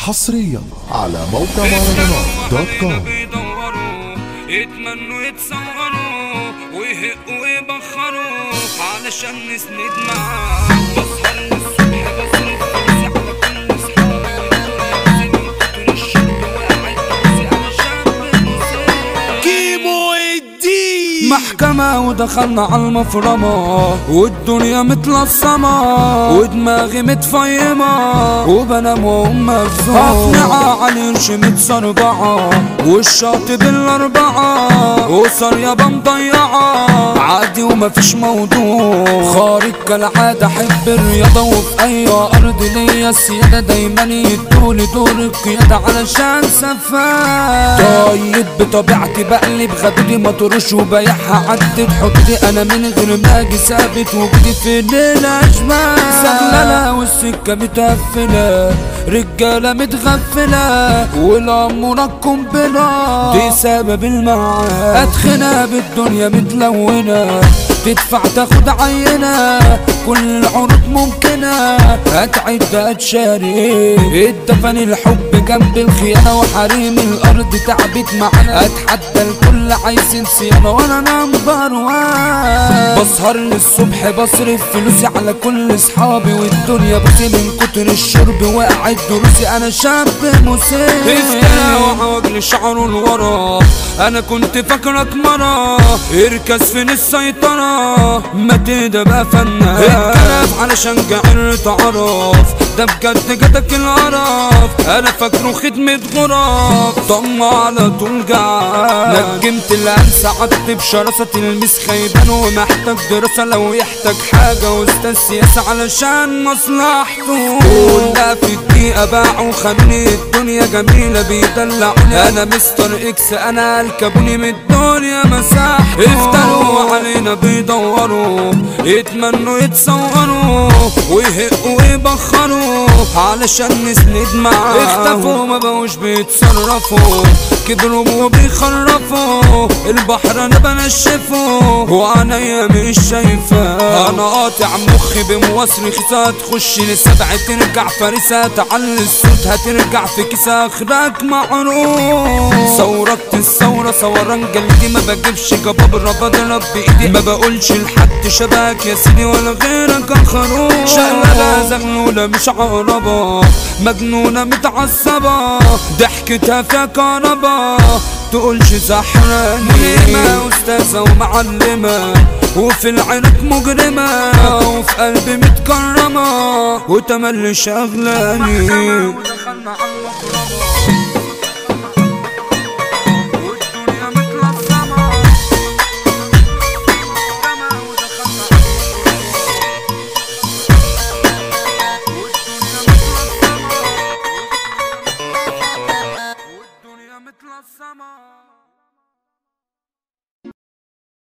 حصريا على موقع مهرجانات دوت كوم بيدوروا يتمنوا يتصوروا ويهقوا ويبخروا علشان نسند معاه بسهر للصبح بصرف فلوسي على كل اصحابي من كتر الشد وقاعد فلوسي انا شاب مسافر كيمو الدين محكمة ودخلنا على المفرمة والدنيا متلصمة ودماغي متفيمة وبنام وهم مفزوع أقنعة على القرش متصربعة والشاطب الأربعة وصار يابا مضيعة عادي ومفيش موضوع خارج كالعادة أحب الرياضة وفي أي أرض ليا السيادة دايما يدولي دور القيادة علشان سفاح طيب بطبيعتي بقلب غدري مطروش وبيعها عدت حدودي انا من غير ما اجي ثابت وجودي في الليل اشباه سغلله والسكه متقفله رجاله متغفله والاموره قنبله دي سبب المعاد اتخنى بالدنيا متلونه تدفع تاخد عينة كل العروض ممكنة هتعد هتشاري اتدفن الحب جنب الخيانة وحريم الأرض تعبت معانا اتحدى الكل عايزين صيانة وانا نمبر وان بسهر للصبح بصرف فلوسي على كل اصحابي والدنيا بصي من كتر الشرب وقعد دروسي انا شاب مسير افترى وعواجل شعره لورا انا كنت فاكرك مرة اركز فين السيطرة ما تهدى بقى فنان اتكلف علشان جعل تعرف ده بجد جاتك القرف انا فاكره خدمة غرف ضم على طول جعان نجمت الانسى عدت بشراسة تلميذ خيبان ومحتاج دراسة لو يحتاج حاجة واستاذ سياسة علشان مصلحته كلها في الدقيقة باعوا خلوني الدنيا جميلة بيدلعوني انا مستر اكس انا الكابوني من الدنيا مساحته افتروا علينا بيدوروا يتمنوا يتصوروا ويهقوا ويبخروا علشان نسند معاه اختفوا ما بقوش بيتصرفوا كبروا وبيخرفوا البحر انا بنشفه وعينيا مش شايفة انا قاطع مخي بمواصل خسا تخش لسبع ترجع فريسة تعلي الصوت هترجع في كيسة اخرك معروف ثورت الثورة ثوران جلدي ما بجيبش جبابرة بضرب بايدي ما بقولش لحد شباك يا سيدي ولا غيرك اخروف شغلة زغلولة مش عقربة مجنونة متعصبة ضحكتها فيها كهربا تقولش سحراني مليمة أستاذة ومعلمة وفي العرق مجرمة وفي قلبي متكرمة وتملي شغلاني ودخلنا على والدنيا متلصمة والدنيا متلصمة